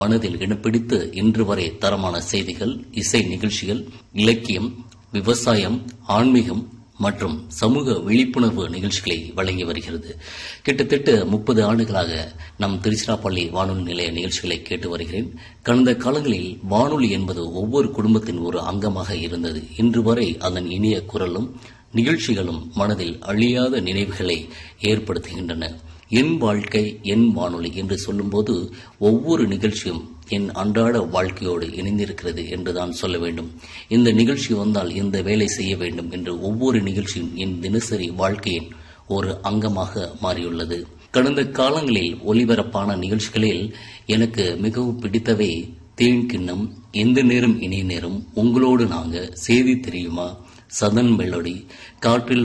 மனதில் இடம்பிடித்து இன்று வரை தரமான செய்திகள் இசை நிகழ்ச்சிகள் இலக்கியம் விவசாயம் ஆன்மீகம் மற்றும் சமூக விழிப்புணர்வு நிகழ்ச்சிகளை வழங்கி வருகிறது கிட்டத்தட்ட முப்பது ஆண்டுகளாக நம் திருச்சிராப்பள்ளி வானொலி நிலைய நிகழ்ச்சிகளை கேட்டு வருகிறேன் கடந்த காலங்களில் வானொலி என்பது ஒவ்வொரு குடும்பத்தின் ஒரு அங்கமாக இருந்தது இன்று வரை அதன் இனிய குரலும் நிகழ்ச்சிகளும் மனதில் அழியாத நினைவுகளை ஏற்படுத்துகின்றன என் வாழ்க்கை என் வானொலி என்று சொல்லும்போது ஒவ்வொரு நிகழ்ச்சியும் என் அன்றாட வாழ்க்கையோடு இணைந்திருக்கிறது என்றுதான் சொல்ல வேண்டும் இந்த நிகழ்ச்சி வந்தால் இந்த வேலை செய்ய வேண்டும் என்று ஒவ்வொரு நிகழ்ச்சியும் என் தினசரி வாழ்க்கையின் ஒரு அங்கமாக மாறியுள்ளது கடந்த காலங்களில் ஒலிபரப்பான நிகழ்ச்சிகளில் எனக்கு மிகவும் பிடித்தவை தேன் கிண்ணம் எந்த நேரம் இணைய நேரம் உங்களோடு நாங்க செய்தி தெரியுமா சதன் மெலோடி காற்றில்